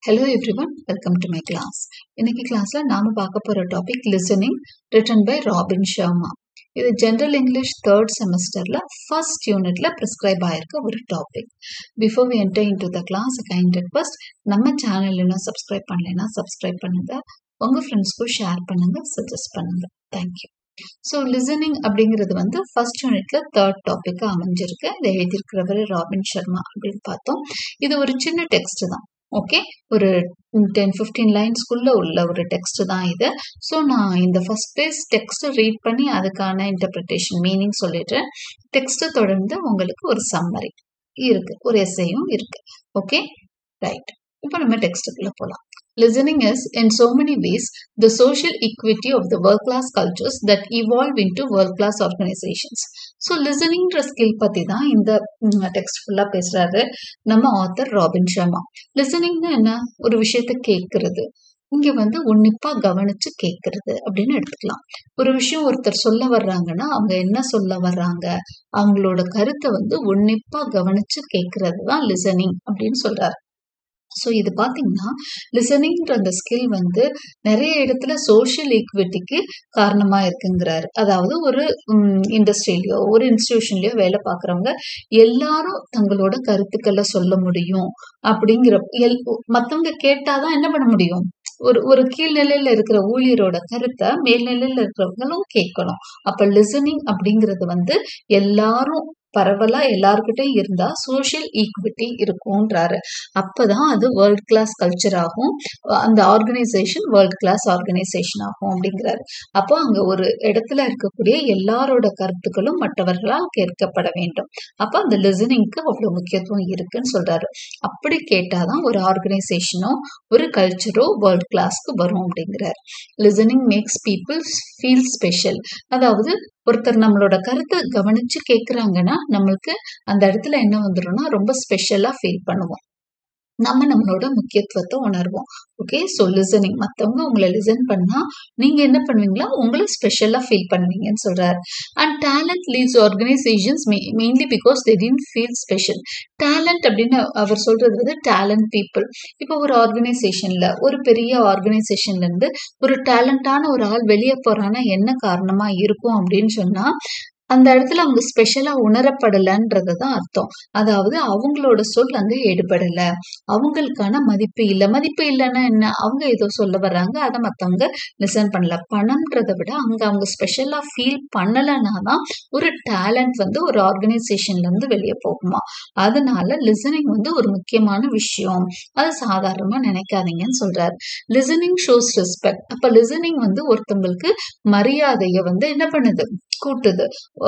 Hello everyone welcome to my class இன்னைக்கு கிளாஸ்ல நாம பார்க்க போற topic listening written by Robin Sharma இது ஜென்ரல் இங்கிலீஷ் தேர்ட் செமஸ்டர்ல ஃபர்ஸ்ட் யூனிட்ல ப்ரிஸ்கிரைப் ஆயிருக்க ஒரு topic before we enter into the class kind request நம்ம சேனல் இன்னும் சப்ஸ்கிரைப் பண்ணலைன்னா சப்ஸ்கிரைப் பண்ணுங்க உங்க ஃப்ரெண்ட்ஸ்க்கும் ஷேர் பண்ணுங்க சஜஸ்ட் பண்ணுங்க தேங்க்யூ ஸோ லிசனிங் அப்படிங்கிறது வந்து ஃபர்ஸ்ட் யூனிட்ல தேர்ட் டாபிக்காக அமைஞ்சிருக்கு இதை எழுதியிருக்கிறவர் ராபின் சர்மா அப்படின்னு பார்த்தோம் இது ஒரு சின்ன டெக்ஸ்ட் தான் ஓகே ஒரு டென் ஃபிஃப்டீன் லைன்ஸ்குள்ள உள்ள ஒரு டெக்ஸ்ட் தான் இது ஸோ நான் இந்த ஃபர்ஸ்ட் பேஸ் டெக்ஸ்ட் ரீட் பண்ணி அதுக்கான இன்டர்பிரிட்டேஷன் மீனிங் சொல்லிடுறேன் டெக்ஸ்ட்டை தொடர்ந்து உங்களுக்கு ஒரு சம்மரி இருக்கு ஒரு எஸ்ஐயும் இருக்கு ஓகே ரைட் இப்போ நம்ம டெக்ஸ்ட்டுக்குள்ள போகலாம் Listening is, in so many ways, the social equity of the world class cultures that evolve into world class organizations. So லிசனிங்ன்ற ஸ்கில் பற்றி தான் இந்த டெக்ஸ்ட் ஃபுல்லாக பேசுகிறாரு நம்ம ஆத்தர் ராபின் ஷர்மா லிசனிங்னா என்ன ஒரு விஷயத்த கேட்கறது இங்க வந்து உன்னிப்பா கவனிச்சு கேட்கறது அப்படின்னு எடுத்துக்கலாம் ஒரு விஷயம் ஒருத்தர் சொல்ல வர்றாங்கன்னா அவங்க என்ன சொல்ல வர்றாங்க அவங்களோட கருத்தை வந்து உன்னிப்பா கவனிச்சு கேட்கறது தான் லிசனிங் அப்படின்னு சொல்றாரு ஸோ இது பார்த்தீங்கன்னா லிசனிங்ன்ற அந்த ஸ்கில் வந்து நிறைய இடத்துல சோஷியல் ஈக்விட்டிக்கு காரணமாக இருக்குங்கிறாரு அதாவது ஒரு இண்டஸ்ட்ரியிலையோ ஒரு இன்ஸ்டிடியூஷன்லையோ வேலை பார்க்குறவங்க எல்லாரும் தங்களோட கருத்துக்களை சொல்ல முடியும் அப்படிங்கிற எல் மற்றவங்க கேட்டாதான் என்ன பண்ண முடியும் ஒரு ஒரு கீழ்நிலையில இருக்கிற ஊழியரோட கருத்தை மேல்நிலையில இருக்கிறவங்களும் கேட்கணும் அப்ப லிசனிங் அப்படிங்கிறது வந்து எல்லாரும் பரவலா எல்லாருக்கிட்டையும் இருந்தா சோஷியல் ஈக்விட்டி இருக்கும்ன்றாரு அப்பதான் அது வேர்ல்ட் கிளாஸ் கல்ச்சர் ஆகும் அந்த ஆர்கனைசேஷன் வேர்ல்ட் கிளாஸ் ஆர்கனைசேஷன் ஆகும் அப்படிங்கிறாரு அப்போ அங்க ஒரு இடத்துல இருக்கக்கூடிய எல்லாரோட கருத்துக்களும் மற்றவர்களால் கேட்கப்பட வேண்டும் அப்போ அந்த லிசனிங்க்கு அவ்வளவு முக்கியத்துவம் இருக்குன்னு சொல்றாரு அப்படி கேட்டாதான் ஒரு ஆர்கனைசேஷனோ ஒரு கல்ச்சரோ வேர்ல்ட் கிளாஸ்க்கு வரும் அப்படிங்கிறார் listening makes people feel special அதாவது ஒருத்தர் நம்மளோட கருத்தை கவனிச்சு கேட்குறாங்கன்னா நம்மளுக்கு அந்த இடத்துல என்ன வந்துடும்னா ரொம்ப ஸ்பெஷலாக ஃபீல் பண்ணுவோம் நம்ம நம்மளோட முக்கியத்துவத்தை உணர்வோம் ஓகே ஸோ லிசனிங் மற்றவங்க உங்களை லிசன் பண்ணா நீங்க என்ன பண்ணுவீங்களா உங்களை ஸ்பெஷலா ஃபீல் பண்ணுவீங்கன்னு சொல்றாரு and talent leaves organizations mainly because they tend feel special talent அப்படின்னு அவர் சொல்றது வந்து டேலண்ட் பீப்புள் இப்போ ஒரு ஆர்கனைசேஷன்ல ஒரு பெரிய ஆர்கனைசேஷன்ல இருந்து ஒரு டேலண்டான ஒரு ஆள் வெளியே போறான்னா என்ன காரணமா இருக்கும் அப்படின்னு சொன்னா அந்த இடத்துல அவங்க ஸ்பெஷலா உணரப்படலைன்றது தான் அர்த்தம் அதாவது அவங்களோட சொல் அங்க எடுபடல அவங்களுக்கான மதிப்பு இல்லை மதிப்பு இல்லைன்னா என்ன அவங்க ஏதோ சொல்ல வர்றாங்க அதை மற்றவங்க லிசன் பண்ணல பணம்ன்றதை விட அங்க அவங்க ஸ்பெஷலா ஃபீல் பண்ணலைன்னா தான் ஒரு டேலண்ட் வந்து ஒரு ஆர்கனைசேஷன்ல இருந்து வெளியே போகுமா அதனால லிசனிங் வந்து ஒரு முக்கியமான விஷயம் அது சாதாரணமா நினைக்காதீங்கன்னு சொல்றாரு லிசனிங் ஷோஸ் ரெஸ்பெக்ட் அப்ப லிசனிங் வந்து ஒருத்தவங்களுக்கு மரியாதைய வந்து என்ன பண்ணுது கூட்டுது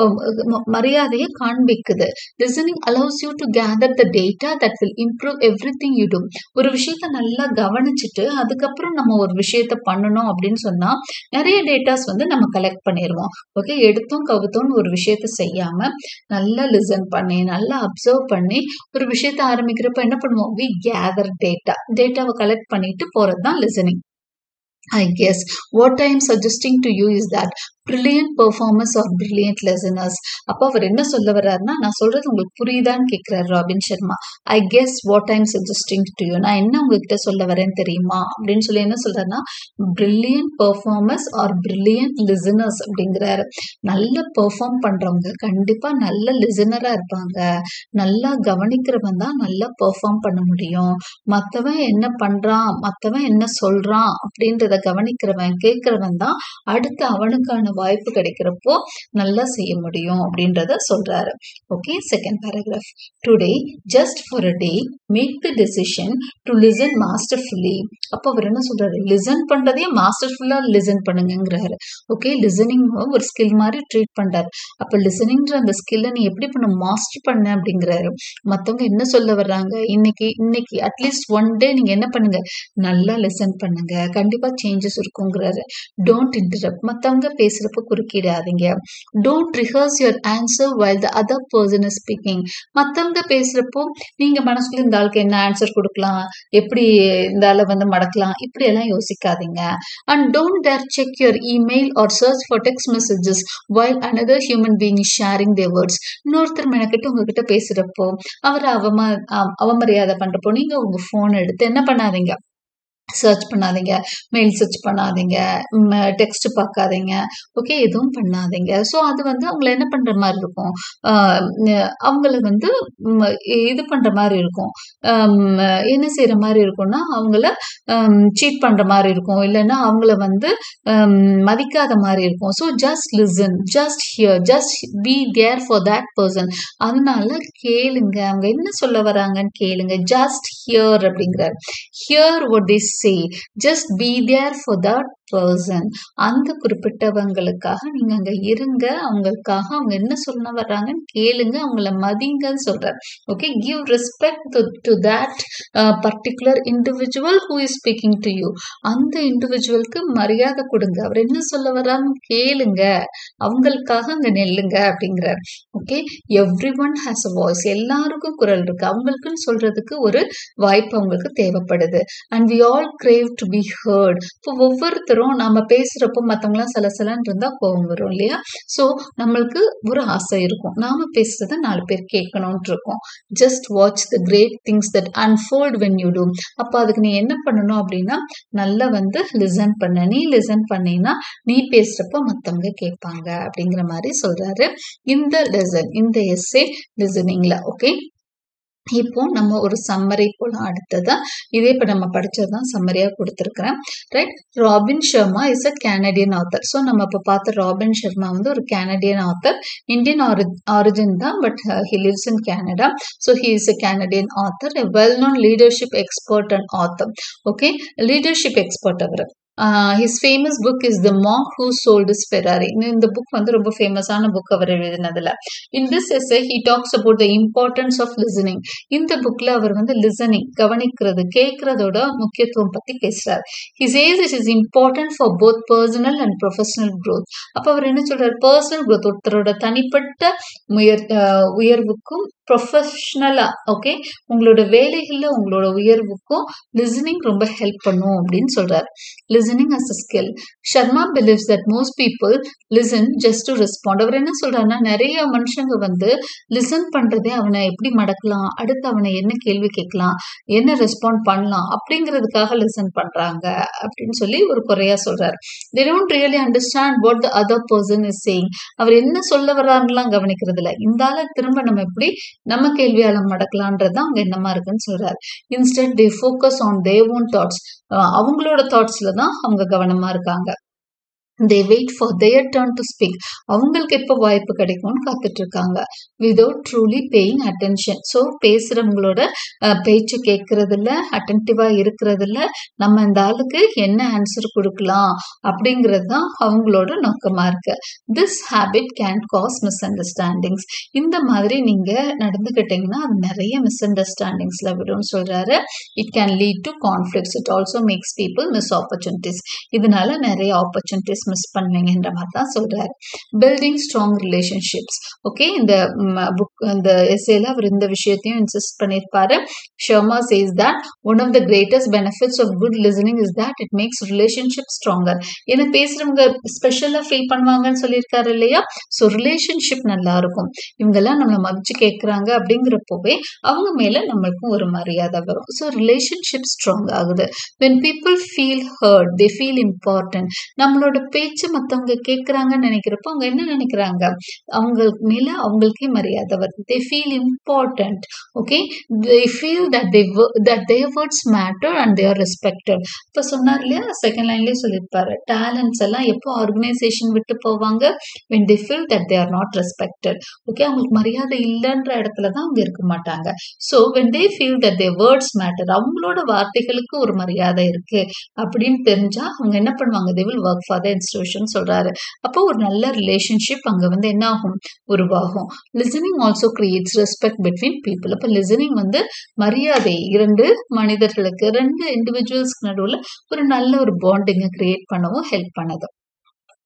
மரியாதையை காண்பிக்குது listening allows you to gather the data that will improve everything you do ஒரு விஷயத்த நல்லா கவனிச்சுட்டு அதுக்கப்புறம் நம்ம ஒரு விஷயத்த பண்ணணும் அப்படின்னு சொன்னா நிறைய டேட்டாஸ் வந்து நம்ம கலெக்ட் பண்ணிடுவோம் ஓகே எடுத்தோம் கவுத்தோம்னு ஒரு விஷயத்த செய்யாம நல்லா லிசன் பண்ணி நல்லா அப்சர்வ் பண்ணி ஒரு விஷயத்த ஆரம்பிக்கிறப்ப என்ன பண்ணுவோம் வி கேதர் டேட்டா டேட்டாவை கலெக்ட் பண்ணிட்டு போறது தான் listening I guess what I am suggesting to you is that brilliant performers or brilliant listeners அப்போ அவர் என்ன சொல்ல வர்றாருன்னா நான் சொல்றது உங்களுக்கு புரியுதான்னு கேட்கிறாரு Robin Sharma I guess what I'm suggesting to you நான் என்ன உங்ககிட்ட சொல்ல வரேன்னு தெரியுமா அப்படின்னு சொல்லி என்ன சொல்றாருன்னா brilliant performers are brilliant listeners அப்படிங்கிறாரு நல்ல பெர்ஃபார்ம் பண்றவங்க கண்டிப்பா நல்ல லிசனரா இருப்பாங்க நல்லா கவனிக்கிறவன் தான் நல்லா பெர்ஃபார்ம் பண்ண முடியும் மற்றவன் என்ன பண்றான் மற்றவன் என்ன சொல்றான் அப்படின்றத கவனிக்கிறவன் கேட்கிறவன் தான் அடுத்து அவனுக்கான வாய்ப்பு கிடைக்கிறப்போ நல்லா செய்ய முடியும் அப்படின்றத சொல்றாரு okay second paragraph today just for a day make the decision to listen masterfully அப்போ அவர் என்ன சொல்றாரு லிசன் பண்றதே மாஸ்டர்ஃபுல்லா லிசன் பண்ணுங்கிறாரு ஓகே லிசனிங் ஒரு ஸ்கில் மாதிரி ட்ரீட் பண்றாரு அப்ப லிசனிங்ன்ற அந்த ஸ்கில்லை நீ எப்படி பண்ண மாஸ்டர் பண்ண அப்படிங்கிறாரு மத்தவங்க என்ன சொல்ல வர்றாங்க இன்னைக்கு இன்னைக்கு அட்லீஸ்ட் ஒன் டே நீங்க என்ன பண்ணுங்க நல்லா லிசன் பண்ணுங்க கண்டிப்பா சேஞ்சஸ் இருக்குங்கிறாரு டோன்ட் இன்டரப்ட் மத்தவங்க பேசுற பேசுறப்ப குறுக்கிடாதீங்க don't rehearse your answer while the other person is speaking மற்றவங்க பேசுறப்போ நீங்க மனசுக்குள்ள இந்த ஆளுக்கு என்ன ஆன்சர் கொடுக்கலாம் எப்படி இந்த ஆளை வந்து மடக்கலாம் இப்படி எல்லாம் யோசிக்காதீங்க and don't dare check your email or search for text messages while another human being is sharing their words இன்னொருத்தர் மெனக்கிட்டு உங்ககிட்ட பேசுறப்போ அவர் அவம அவ- அவமரியாதை பண்றப்போ நீங்க உங்க போன் எடுத்து என்ன பண்ணாதீங்க சர்ச் பண்ணாதீங்க மெயில் சர்ச் பண்ணாதீங்க டெக்ஸ்ட் பார்க்காதீங்க ஓகே எதுவும் பண்ணாதீங்க ஸோ அது வந்து அவங்கள என்ன பண்ற மாதிரி இருக்கும் ஆஹ் ந- அவங்கள வந்து ம், இது பண்ற மாதிரி இருக்கும் ஆம், என்ன செய்யற மாதிரி இருக்கும்னா அவங்கள சீட் பண்ற மாதிரி இருக்கும் இல்லைன்னா அவங்கள வந்து ஆம், மதிக்காத மாதிரி இருக்கும் so just listen just hear just be there for that person அதனால கேளுங்க அவங்க என்ன சொல்ல வராங்கன்னு கேளுங்க ஜஸ்ட் ஹியர் அப்படிங்கிறார் hear what they say just be there for that person அந்த குறிப்பிட்டவங்களுக்காக நீங்க அங்க இருங்க அவங்களுக்காக அவங்க என்ன சொல்ல வர்றாங்கன்னு கேளுங்க அவங்கள மதிங்கன்னு சொல்றார் okay give respect to that particular individual who is speaking to you அந்த இண்டிவிஜுவலுக்கு மரியாதை கொடுங்க அவர் என்ன சொல்ல வர்றாங்கன்னு கேளுங்க அவங்களுக்காக அங்க நெல்லுங்க அப்படிங்கிறார் okay every one has a voice எல்லாருக்கும் குரல் இருக்கு அவங்களுக்குன்னு சொல்றதுக்கு ஒரு வாய்ப்பு அவங்களுக்கு தேவைப்படுது and we all crave to be heard இப்போ ஒவ்வொருத்தரும் நம்ம பேசுறப்போ மற்றவங்களாம் சலசலன்னு இருந்தா கோவம் வரும் இல்லையா ஸோ நம்மளுக்கு ஒரு ஆசை இருக்கும் நாம பேசுறத நாலு பேர் கேட்கணும்னு இருக்கும் just watch the great things that unfold when you do அப்போ அதுக்கு நீ என்ன பண்ணணும் அப்படின்னா நல்லா வந்து லிசன் பண்ண நீ லிசன் பண்ணீங்கன்னா நீ பேசுறப்ப மற்றவங்க கேட்பாங்க அப்படிங்கிற மாதிரி சொல்றாரு இந்த லெசன் இந்த எஸ்ஸே லிசனிங்ல ஓகே இப்போ நம்ம ஒரு சம்மரி போலாம் அடுத்ததா இதே இப்போ நம்ம படிச்சதுதான் சம்மரியா கொடுத்துருக்கிறேன் right Robin Sharma is a Canadian author so நம்ம இப்போ பார்த்த ராபின் சர்மா வந்து ஒரு கேனடியன் ஆத்தர் இந்தியன் ஆரிஜின் தான் but he lives in Canada so he is a Canadian author a well known leadership expert and author okay leadership expert அவர் his famous book is the monk who sold his Ferrari இந்த book வந்து ரொம்ப ஃபேமஸான book அவர் எழுதினதுல in this essay he talks about the importance of listening இந்த புக்ல அவர் வந்து லிசனிங் கவனிக்கிறது கேட்கறதோட முக்கியத்துவம் பத்தி பேசுறாரு his as it is important for both personal and professional growth அப்ப அவர் என்ன சொல்றாரு பர்சனல் growth ஒருத்தரோட தனிப்பட்ட உயர் அஹ் உயர்வுக்கும் ப்ரொஃபஷ்னலா ஓகே உங்களோட வேலைகள்ல உங்களோட உயர்வுக்கும் லிசனிங் ரொம்ப ஹெல்ப் பண்ணும் அப்படின்னு சொல்றாரு listening as a skill Sharma believes that most people listen just to respond அவர் என்ன சொல்றாருன்னா நிறைய மனுஷங்க வந்து லிசன் பண்றதே அவனை எப்படி மடக்கலாம் அடுத்து அவனை என்ன கேள்வி கேட்கலாம் என்ன ரெஸ்பாண்ட் பண்ணலாம் அப்படிங்கிறதுக்காக லிசன் பண்றாங்க அப்படின்னு சொல்லி ஒரு குறையா சொல்றாரு they don't really understand what the other person is saying அவர் என்ன சொல்ல வர்றாருலாம் கவனிக்கிறது இல்ல இந்த ஆளை திரும்ப நம்ம எப்படி நம்ம கேள்வியால மடக்கலான்றது தான் அவங்க என்னமா இருக்குன்னு சொல்றாரு instant they focus on their own thoughts அவங்களோட தாட்ஸ்ல தான் அவங்க கவனமா இருக்காங்க they wait for their turn to speak அவங்களுக்கு எப்போ வாய்ப்பு கிடைக்கும்னு காத்துட்டு இருக்காங்க without truly paying attention so பேசுறவங்களோட அஹ், பேச்சு கேட்கறது இல்ல அட்டென்டிவா இருக்கிறது இல்ல நம்ம இந்த ஆளுக்கு என்ன ஆன்சர் கொடுக்கலாம் அப்படிங்கிறது தான் அவங்களோட நோக்கமா இருக்கு this habit can cause misunderstandings இந்த மாதிரி நீங்க நடந்துக்கிட்டீங்கன்னா அது நிறைய மிஸ் அண்டர்ஸ்டாண்டிங்ஸ்ல விடும்னு சொல்றாரு it can lead to conflicts it also makes people miss opportunities இதனால நிறைய ஆப்பர்ச்சுனிட்டிஸ் மிஸ் பண்ணுவீங்கன்ற மாதிரி தான் சொல்றாரு பில்டிங் ஸ்ட்ராங் ரிலேஷன்ஷிப்ஸ் ஓகே இந்த புக் இந்த எஸ்ஏல அவர் இந்த விஷயத்தையும் இன்சிஸ்ட் பண்ணியிருப்பாரு Sharma says that one of the greatest benefits of good listening is that it makes relationship stronger ஏன்னா பேசுறவங்க ஸ்பெஷலா ஃபீல் பண்ணுவாங்கன்னு சொல்லியிருக்காரு இல்லையா ஸோ ரிலேஷன்ஷிப் நல்லா இருக்கும் இவங்கெல்லாம் நம்மளை மதிச்சு கேட்குறாங்க அப்படிங்கிறப்போவே அவங்க மேல நம்மளுக்கும் ஒரு மரியாதை வரும் ஸோ ரிலேஷன்ஷிப் ஸ்ட்ராங் ஆகுது when people feel heard they feel important நம்மளோட பேச்சு மற்றவங்க கேட்குறாங்கன்னு நினைக்கிறப்போ அவங்க என்ன நினைக்கிறாங்க அவங்களுக்கு மேல அவங்களுக்கே மரியாதை வருது they feel important okay they feel that they that their words matter and they're respected இப்போ சொன்னார் இல்லையா செகண்ட் லைன்லேயே சொல்லியிருப்பாரு டேலண்ட்ஸ் எல்லாம் எப்போ ஆர்கனைசேஷன் விட்டு போவாங்க when they feel that they are not respected okay அவங்களுக்கு மரியாதை இல்லைன்ற இடத்துல தான் அவங்க இருக்க மாட்டாங்க so when they feel that their words matter அவங்களோட வார்த்தைகளுக்கு ஒரு மரியாதை இருக்கு அப்படின்னு தெரிஞ்சா அவங்க என்ன பண்ணுவாங்க they will work for the institution சொல்றாரு அப்போ ஒரு நல்ல ரிலேஷன்ஷிப் அங்க வந்து என்ன ஆகும் உருவாகும் listening also creates respect between people அப்போ லிசனிங் வந்து மரியாதை இரண்டு மனிதர்களுக்கு ரெண்டு இண்டிவிஜுவல்ஸ்க்கு நடுவில் ஒரு நல்ல ஒரு பாண்டிங்கை கிரியேட் பண்ணவும் ஹெல்ப் பண்ணுது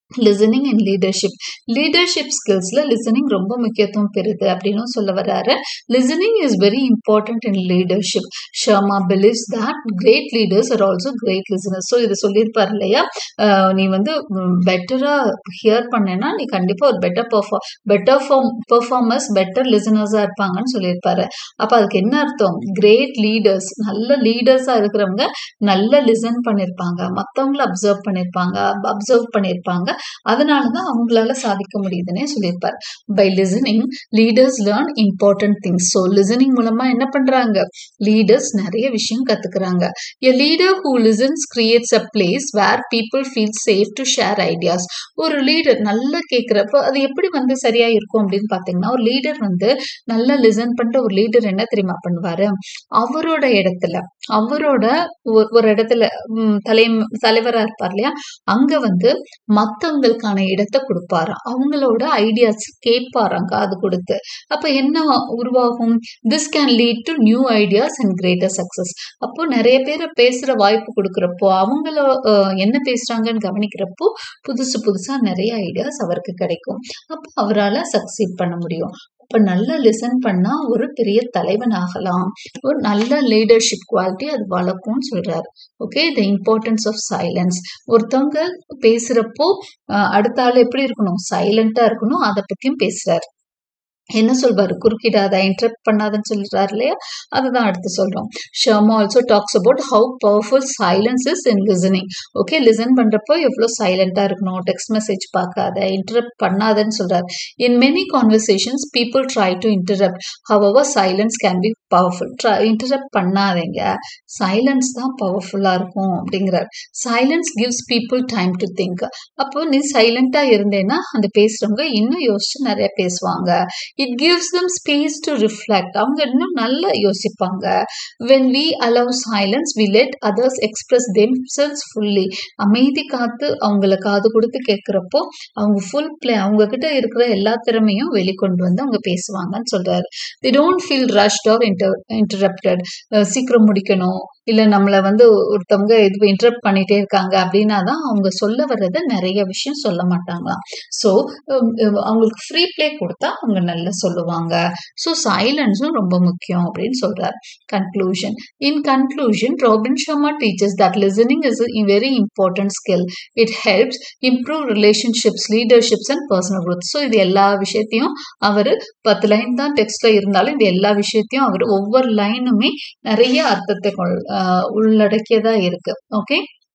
லிசனிங் அண்ட் லீடர்ஷிப் லீடர்ஷிப் ஸ்கில்ஸில் லிசனிங் ரொம்ப முக்கியத்துவம் பெறுது அப்படின்னு சொல்ல வர்றாரு listening is very important in leadership Sharma believes that great leaders are also great listeners so இது சொல்லியிருப்பார் இல்லையா அஹ் நீ வந்து பெட்டராக ஹியர் பண்ணேன்னா நீ கண்டிப்பாக ஒரு better perform better form performers better லிசனர்ஸாக இருப்பாங்கன்னு சொல்லியிருப்பாரு அப்போ அதுக்கு என்ன அர்த்தம் கிரேட் லீடர்ஸ் நல்ல லீடர்ஸாக இருக்கிறவங்க நல்ல லிசன் பண்ணியிருப்பாங்க மற்றவங்கள அப்சர்வ் பண்ணியிருப்பாங்க அப்சர்வ் பண்ணியிருப்பாங்க அதனால தான் அவங்களால சாதிக்க முடியுதுன்னே சொல்லியிருப்பார் by listening leaders learn important things so listening மூலமா என்ன பண்றாங்க லீடர்ஸ் நிறைய விஷயம் கத்துக்கிறாங்க a leader who listens creates a place where people feel safe to share ideas ஒரு லீடர் நல்லா கேட்குறப்போ அது எப்படி வந்து சரியா இருக்கும் அப்படின்னு பார்த்தீங்கன்னா ஒரு லீடர் வந்து நல்லா லிசன் பண்ற ஒரு லீடர் என்ன தெரியுமா பண்ணுவாரு அவரோட இடத்துல அவரோட ஒ- ஒரு இடத்துல ம், தலை தலைவரா இருப்பார் இல்லையா அங்க வந்து மத்தவங்களுக்கான இடத்தை கொடுப்பாராம் அவங்களோட ஐடியாஸ் கேட்பாராம் காது கொடுத்து அப்ப என்ன உருவாகும் this can lead to new ideas and greater success அப்போ நிறைய பேரை பேசுற வாய்ப்பு கொடுக்குறப்போ அவங்கள அஹ், என்ன பேசுறாங்கன்னு கவனிக்கிறப்போ புதுசு புதுசா நிறைய ஐடியாஸ் அவருக்கு கிடைக்கும் அப்போ அவரால் சக்சீட் பண்ண முடியும் அப்ப நல்லா லிசன் பண்ணா ஒரு பெரிய தலைவன் ஆகலாம் ஒரு நல்ல லீடர்ஷிப் குவாலிட்டி அது வளர்க்கும்னு சொல்றாரு okay the importance of silence ஒருத்தவங்க பேசுறப்போ அஹ், அடுத்த ஆள் எப்படி இருக்கணும் சைலண்டா இருக்கணும் அதை பத்தியும் பேசுறாரு என்ன சொல்வாரு குறுக்கிடாத இன்டரப்ட் பண்ணாதன்னு சொல்றாரு இல்லையா அதுதான் அடுத்து சொல்றோம் Sharma also talks about how powerful silence is in listening okay listen பண்றப்போ எவ்வளோ சைலண்டா இருக்கணும் டெக்ஸ்ட் மெசேஜ் பார்க்காத இன்டரப்ட் பண்ணாதன்னு சொல்றாரு in many conversations people try to interrupt however silence can be powerful try interrupt பண்ணாதீங்க சைலன்ஸ் தான் பவர்ஃபுல்லா இருக்கும் அப்படிங்கிறார் silence gives people time to think அப்போ நீ சைலண்டா இருந்தேன்னா அந்த பேசுறவங்க இன்னும் யோசிச்சு நிறைய பேசுவாங்க it gives them space to reflect அவங்க இன்னும் நல்லா யோசிப்பாங்க when we allow silence we let others express themselves fully அமைதி காத்து அவங்கள காது கொடுத்து கேட்குறப்போ அவங்க ஃபுல் பிளே அவங்க கிட்ட இருக்கிற எல்லா திறமையும் வெளிக்கொண்டு வந்து அவங்க பேசுவாங்கன்னு சொல்றாரு they don't feel rushed or inter interrupted சீக்கிரம் முடிக்கணும் இல்லை நம்மளை வந்து ஒருத்தவங்க இது இன்டரப்ட் பண்ணிட்டே இருக்காங்க அப்படின்னா தான் அவங்க சொல்ல வர்றதை நிறைய விஷயம் சொல்ல மாட்டாங்களாம் ஸோ அவங்களுக்கு ஃப்ரீ ப்ளே கொடுத்தா அவங்க நல்லா சொல்லுவாங்க ஸோ சைலன்ஸும் ரொம்ப முக்கியம் அப்படின்னு சொல்றாரு conclusion in conclusion Robin Sharma teaches that listening is a very important skill it helps improve relationships leaderships and personal growth so இது எல்லா விஷயத்தையும் அவர் பத்து லைன் தான் டெக்ஸ்ட்ல இருந்தாலும் இந்த எல்லா விஷயத்தையும் அவர் ஒவ்வொரு லைனுமே நிறைய அர்த்தத்தை கொள் ஆஹ் உள்ளடக்கியதா இருக்கு okay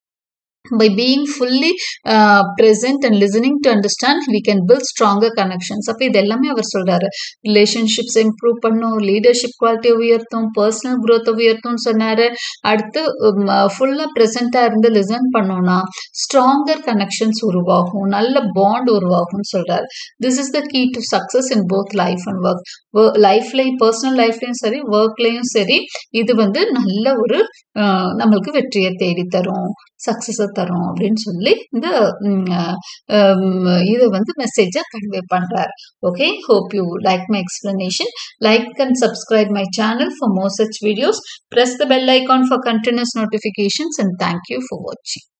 by being fully uh, present and listening to understand we can build stronger connections அப்போ இது எல்லாமே அவர் சொல்றாரு ரிலேஷன்ஷிப்ஸ் இம்ப்ரூவ் பண்ணும் லீடர்ஷிப் குவாலிட்டி உயர்த்தும் பர்சனல் growth உயர்த்தும் சொன்னாரு அடுத்து ஃபுல்லாக ப்ரெசண்ட்டாக இருந்து லிசன் பண்ணோம்னா ஸ்ட்ராங்கர் கனெக்ஷன்ஸ் உருவாகும் நல்ல பாண்ட் உருவாகும்னு சொல்றாரு this is the key to success in both life and work லைஃப்லையும் பர்சனல் லைஃப்லையும் சரி ஒர்க்லையும் சரி இது வந்து நல்ல ஒரு அஹ், நம்மளுக்கு வெற்றியை தேடி தரும் சக்ஸஸை தரும் அப்படின்னு சொல்லி இந்த இதை வந்து மெசேஜை கன்வே பண்றாரு okay hope you like my explanation like and subscribe my channel for more such videos press the bell icon for continuous notifications and thank you for watching